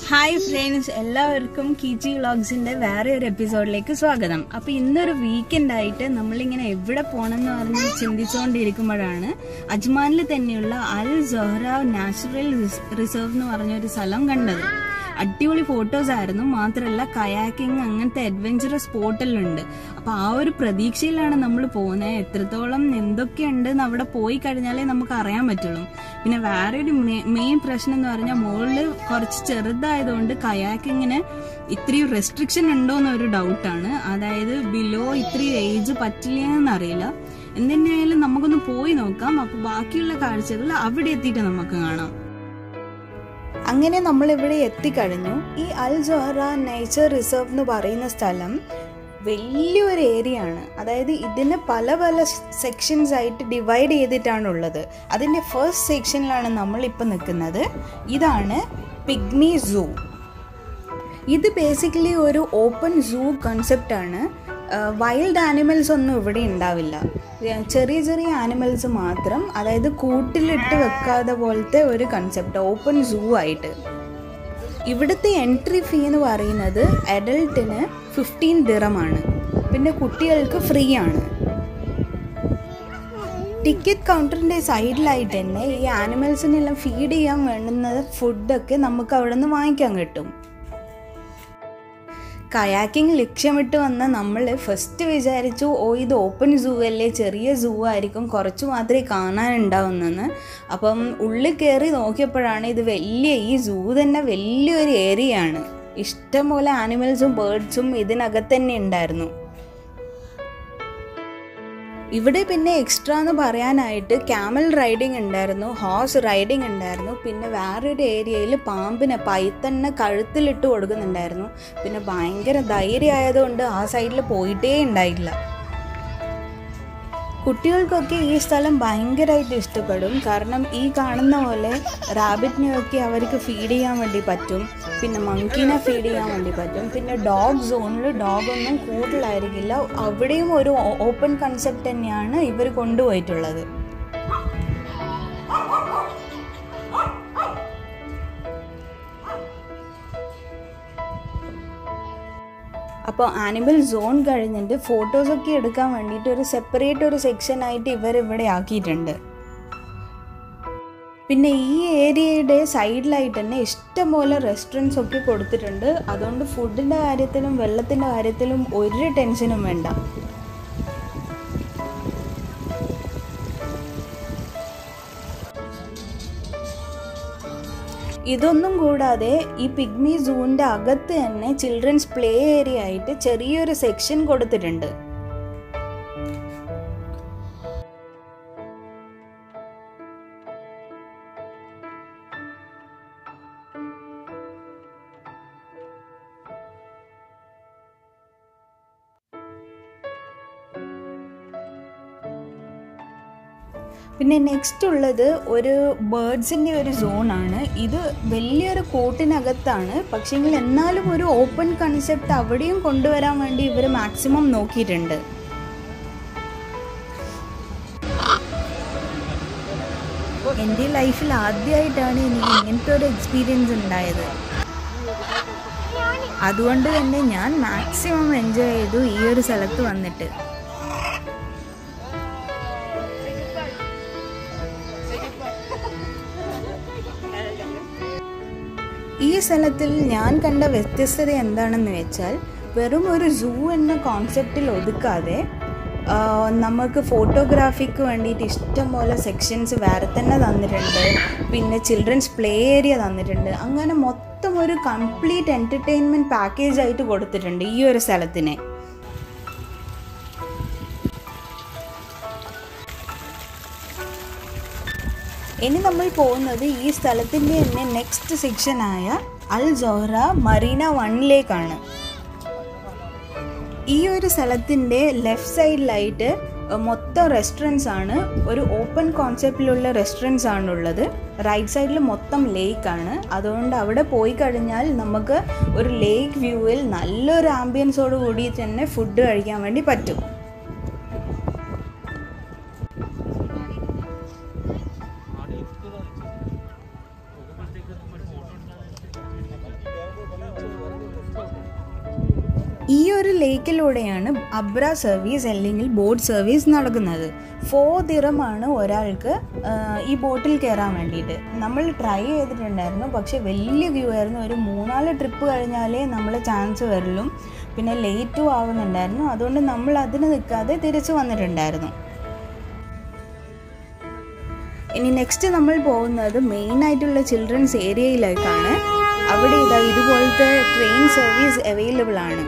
hi friends എല്ലാവർക്കും കീച്ചി വ്ളോഗ്സിന്റെ വേറെ ഒരു എപ്പിസോഡിലേക്ക് സ്വാഗതം അപ്പൊ ഇന്നൊരു വീക്കെൻഡ് ആയിട്ട് നമ്മളിങ്ങനെ എവിടെ പോണെന്ന് പറഞ്ഞ് ചിന്തിച്ചുകൊണ്ടിരിക്കുമ്പോഴാണ് അജ്മാനിൽ തന്നെയുള്ള അൽ സൊഹ്റാവ് നാച്ചുറൽ റിസർവ് എന്ന് പറഞ്ഞ ഒരു സ്ഥലം കണ്ടത് അടിപൊളി ഫോട്ടോസ് ആയിരുന്നു മാത്രമല്ല കയാക്കിങ് അങ്ങനത്തെ അഡ്വഞ്ചറസ് സ്പോട്ടെല്ലാം അപ്പൊ ആ ഒരു പ്രതീക്ഷയിലാണ് നമ്മൾ പോകുന്നത് എത്രത്തോളം എന്തൊക്കെയുണ്ടെന്ന് അവിടെ പോയി കഴിഞ്ഞാലേ നമുക്ക് അറിയാൻ പറ്റുള്ളൂ പിന്നെ വേറെ ഒരു മെയിൻ പ്രശ്നം എന്ന് പറഞ്ഞാൽ മുകളിൽ കുറച്ച് ചെറുതായതുകൊണ്ട് കയാക്കിങ്ങിന് ഇത്രയും റെസ്ട്രിക്ഷൻ ഉണ്ടോ എന്നൊരു ഡൗട്ടാണ് അതായത് ബിലോ ഇത്രയും ഏജ് പറ്റില്ല അറിയില്ല എന്തിനായാലും നമുക്കൊന്ന് പോയി നോക്കാം അപ്പൊ ബാക്കിയുള്ള കാഴ്ചകൾ അവിടെ എത്തിയിട്ട് നമുക്ക് കാണാം അങ്ങനെ നമ്മൾ ഇവിടെ എത്തിക്കഴിഞ്ഞു ഈ അൽ ജോഹറ നേച്ചർ റിസർവ് എന്ന് പറയുന്ന സ്ഥലം വലിയൊരു ഏരിയ ആണ് അതായത് ഇതിന് പല പല സെക്ഷൻസ് ആയിട്ട് ഡിവൈഡ് ചെയ്തിട്ടാണ് ഉള്ളത് അതിൻ്റെ ഫസ്റ്റ് സെക്ഷനിലാണ് നമ്മളിപ്പോൾ നിൽക്കുന്നത് ഇതാണ് പിഗ്മി സൂ ഇത് ബേസിക്കലി ഒരു ഓപ്പൺ സൂ കൺസെപ്റ്റാണ് വൈൽഡ് ആനിമൽസ് ഒന്നും ഇവിടെ ഉണ്ടാവില്ല ചെറിയ ചെറിയ ആനിമൽസ് മാത്രം അതായത് കൂട്ടിലിട്ട് വെക്കാതെ പോലത്തെ ഒരു കൺസെപ്റ്റ് ഓപ്പൺ സൂ ആയിട്ട് ഇവിടുത്തെ എൻട്രി ഫീ എന്ന് പറയുന്നത് അഡൽട്ടിന് ഫിഫ്റ്റീൻ ദിറമാണ് പിന്നെ കുട്ടികൾക്ക് ഫ്രീ ആണ് ടിക്കറ്റ് കൗണ്ടറിൻ്റെ സൈഡിലായിട്ട് തന്നെ ഈ ആനിമൽസിനെല്ലാം ഫീഡ് ചെയ്യാൻ വേണ്ടുന്ന ഫുഡൊക്കെ നമുക്ക് അവിടെ നിന്ന് വാങ്ങിക്കാൻ കിട്ടും കയാക്കിംഗ് ലക്ഷ്യമിട്ട് വന്ന നമ്മൾ ഫസ്റ്റ് വിചാരിച്ചു ഓ ഇത് ഓപ്പൺ സൂ അല്ലേ ചെറിയ സൂ ആയിരിക്കും കുറച്ച് മാത്രമേ കാണാനുണ്ടാവുന്നെന്ന് അപ്പം ഉള്ളിൽ കയറി നോക്കിയപ്പോഴാണ് ഇത് വലിയ ഈ സൂ തന്നെ വലിയൊരു ഏരിയ ആണ് ഇഷ്ടംപോലെ ആനിമൽസും ബേർഡ്സും ഇതിനകത്ത് തന്നെ ഉണ്ടായിരുന്നു ഇവിടെ പിന്നെ എക്സ്ട്രാ എന്ന് പറയാനായിട്ട് ക്യാമൽ റൈഡിങ് ഉണ്ടായിരുന്നു ഹോഴ്സ് റൈഡിങ് ഉണ്ടായിരുന്നു പിന്നെ വേറൊരു ഏരിയയിൽ പാമ്പിനെ പൈത്തന്നെ കഴുത്തിലിട്ട് കൊടുക്കുന്നുണ്ടായിരുന്നു പിന്നെ ഭയങ്കര ധൈര്യമായതുകൊണ്ട് ആ സൈഡിൽ പോയിട്ടേ ഉണ്ടായില്ല കുട്ടികൾക്കൊക്കെ ഈ സ്ഥലം ഭയങ്കരമായിട്ട് ഇഷ്ടപ്പെടും കാരണം ഈ കാണുന്ന പോലെ റാബിറ്റിനെയൊക്കെ അവർക്ക് ഫീഡ് ചെയ്യാൻ വേണ്ടി പറ്റും പിന്നെ മങ്കീനെ ഫീഡ് ചെയ്യാൻ വേണ്ടി പറ്റും പിന്നെ ഡോഗ് സോണിൽ ഡോഗൊന്നും കൂടുതലായിരിക്കില്ല അവിടെയും ഒരു ഓപ്പൺ കൺസെപ്റ്റ് തന്നെയാണ് ഇവർ കൊണ്ടുപോയിട്ടുള്ളത് അപ്പോൾ ആനിമൽ സോൺ കഴിഞ്ഞിട്ട് ഫോട്ടോസൊക്കെ എടുക്കാൻ വേണ്ടിയിട്ട് ഒരു സെപ്പറേറ്റ് ഒരു സെക്ഷനായിട്ട് ഇവർ ഇവിടെ ആക്കിയിട്ടുണ്ട് പിന്നെ ഈ ഏരിയയുടെ സൈഡിലായിട്ട് തന്നെ ഇഷ്ടംപോലെ റെസ്റ്റോറൻറ്റ്സ് ഒക്കെ കൊടുത്തിട്ടുണ്ട് അതുകൊണ്ട് ഫുഡിൻ്റെ കാര്യത്തിലും വെള്ളത്തിൻ്റെ കാര്യത്തിലും ഒരു ടെൻഷനും വേണ്ട ഇതൊന്നും കൂടാതെ ഈ പിഗ്മി സൂവിൻ്റെ അകത്ത് തന്നെ ചിൽഡ്രൻസ് പ്ലേ ഏരിയ ആയിട്ട് ചെറിയൊരു സെക്ഷൻ കൊടുത്തിട്ടുണ്ട് പിന്നെ നെക്സ്റ്റ് ഉള്ളത് ഒരു ബേർഡ്സിൻ്റെ ഒരു സോണാണ് ഇത് വലിയൊരു കോട്ടിനകത്താണ് പക്ഷേങ്കിൽ എന്നാലും ഒരു ഓപ്പൺ കൺസെപ്റ്റ് അവിടെയും കൊണ്ടുവരാൻ വേണ്ടി ഇവർ മാക്സിമം നോക്കിയിട്ടുണ്ട് എൻ്റെ ലൈഫിൽ ആദ്യമായിട്ടാണ് എനിക്ക് ഇങ്ങനത്തെ ഒരു എക്സ്പീരിയൻസ് ഉണ്ടായത് അതുകൊണ്ട് തന്നെ ഞാൻ മാക്സിമം എൻജോയ് ചെയ്തു ഈ ഒരു സ്ഥലത്ത് വന്നിട്ട് ഈ സ്ഥലത്തിൽ ഞാൻ കണ്ട വ്യത്യസ്തത എന്താണെന്ന് വെച്ചാൽ വെറും ഒരു സൂ എന്ന കോൺസെപ്റ്റിൽ ഒതുക്കാതെ നമുക്ക് ഫോട്ടോഗ്രാഫിക്ക് വേണ്ടിയിട്ട് ഇഷ്ടംപോലെ സെക്ഷൻസ് വേറെ തന്നെ തന്നിട്ടുണ്ട് പിന്നെ ചിൽഡ്രൻസ് പ്ലേ ഏരിയ തന്നിട്ടുണ്ട് അങ്ങനെ മൊത്തം ഒരു കംപ്ലീറ്റ് എൻ്റർടൈൻമെൻറ്റ് പാക്കേജ് ആയിട്ട് കൊടുത്തിട്ടുണ്ട് ഈ ഒരു സ്ഥലത്തിനെ ഇനി നമ്മൾ പോകുന്നത് ഈ സ്ഥലത്തിൻ്റെ തന്നെ നെക്സ്റ്റ് സെക്ഷനായ അൽ ജോഹ്റ മറീന വണ്ണിലേക്കാണ് ഈ ഒരു സ്ഥലത്തിൻ്റെ ലെഫ്റ്റ് സൈഡിലായിട്ട് മൊത്തം റെസ്റ്റോറൻറ്റ്സ് ആണ് ഒരു ഓപ്പൺ കോൺസെപ്റ്റിലുള്ള റെസ്റ്റോറൻറ്റ്സ് ആണുള്ളത് റൈറ്റ് സൈഡിൽ മൊത്തം ലേക്കാണ് അതുകൊണ്ട് അവിടെ പോയി കഴിഞ്ഞാൽ നമുക്ക് ഒരു ലേക്ക് വ്യൂവിൽ നല്ലൊരു ആംബിയൻസോട് കൂടി തന്നെ ഫുഡ് കഴിക്കാൻ വേണ്ടി പറ്റും ഈ ഒരു ലേക്കിലൂടെയാണ് അബ്ര സർവീസ് അല്ലെങ്കിൽ ബോട്ട് സർവീസ് നടക്കുന്നത് ഫോർ ദിറമാണ് ഒരാൾക്ക് ആ, ഈ ബോട്ടിൽ കയറാൻ വേണ്ടിയിട്ട് നമ്മൾ ട്രൈ ചെയ്തിട്ടുണ്ടായിരുന്നു പക്ഷെ വലിയ വ്യൂ ആയിരുന്നു ഒരു മൂന്നാല് ട്രിപ്പ് കഴിഞ്ഞാലേ നമ്മൾ ചാൻസ് വരുള്ളൂ പിന്നെ ലേറ്റും ആവുന്നുണ്ടായിരുന്നു അതുകൊണ്ട് നമ്മൾ അതിന് നിൽക്കാതെ തിരിച്ചു വന്നിട്ടുണ്ടായിരുന്നു ഇനി നെക്സ്റ്റ് നമ്മൾ പോകുന്നത് മെയിൻ ആയിട്ടുള്ള ചിൽഡ്രൻസ് ഏരിയയിലേക്കാണ് അവിടെ ഇതാ ഇതുപോലത്തെ ട്രെയിൻ സർവീസ് അവൈലബിൾ ആണ്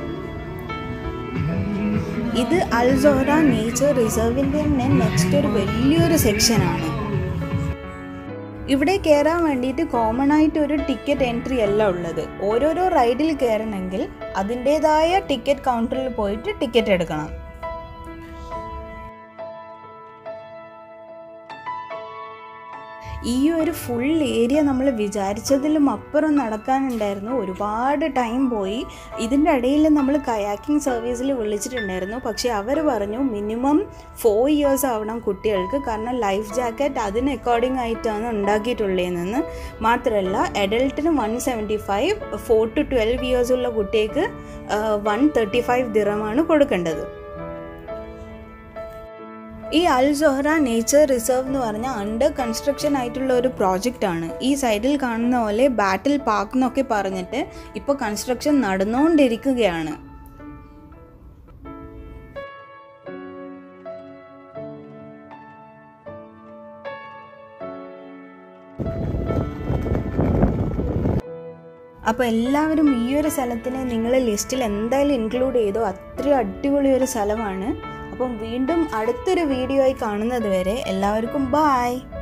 ഇത് അൽസോറ നേച്ചർ റിസർവിൻ്റെ തന്നെ നെക്സ്റ്റ് ഒരു വലിയൊരു സെക്ഷനാണ് ഇവിടെ കയറാൻ വേണ്ടിയിട്ട് കോമൺ ആയിട്ട് ഒരു ടിക്കറ്റ് എൻട്രി അല്ല ഉള്ളത് ഓരോരോ റൈഡിൽ കയറണമെങ്കിൽ അതിൻ്റെതായ ടിക്കറ്റ് കൗണ്ടറിൽ പോയിട്ട് ടിക്കറ്റ് എടുക്കണം ഈ ഒരു ഫുൾ ഏരിയ നമ്മൾ വിചാരിച്ചതിലും അപ്പുറം നടക്കാനുണ്ടായിരുന്നു ഒരുപാട് ടൈം പോയി ഇതിൻ്റെ ഇടയിൽ നമ്മൾ കയാക്കിംഗ് സർവീസിൽ വിളിച്ചിട്ടുണ്ടായിരുന്നു പക്ഷേ അവർ പറഞ്ഞു മിനിമം ഫോർ ഇയേഴ്സ് ആവണം കുട്ടികൾക്ക് കാരണം ലൈഫ് ജാക്കറ്റ് അതിന് അക്കോർഡിംഗ് ആയിട്ടാണ് ഉണ്ടാക്കിയിട്ടുള്ളതെന്ന് മാത്രമല്ല അഡൽട്ടിന് one seventy five four to twelve years ഉള്ള കുട്ടിക്ക് വൺ തേർട്ടി ഫൈവ് ദിറമാണ് കൊടുക്കേണ്ടത് ഈ അൽ സൊഹ്റ നേച്ചർ റിസർവ് എന്ന് പറഞ്ഞാൽ അണ്ടർ കൺസ്ട്രക്ഷൻ ആയിട്ടുള്ള ഒരു പ്രോജക്റ്റ് ആണ് ഈ സൈഡിൽ കാണുന്ന പോലെ ബാറ്റിൽ പാർക്ക് എന്നൊക്കെ പറഞ്ഞിട്ട് ഇപ്പോൾ കൺസ്ട്രക്ഷൻ നടന്നുകൊണ്ടിരിക്കുകയാണ് അപ്പോൾ എല്ലാവരും ഈ ഒരു സ്ഥലത്തിനെ നിങ്ങളെ ലിസ്റ്റിൽ എന്തായാലും ഇൻക്ലൂഡ് ചെയ്തോ അത്രയും അടിപൊളി ഒരു സ്ഥലമാണ് അപ്പം വീണ്ടും അടുത്തൊരു വീഡിയോ ആയി കാണുന്നത് വരെ എല്ലാവർക്കും ബായ്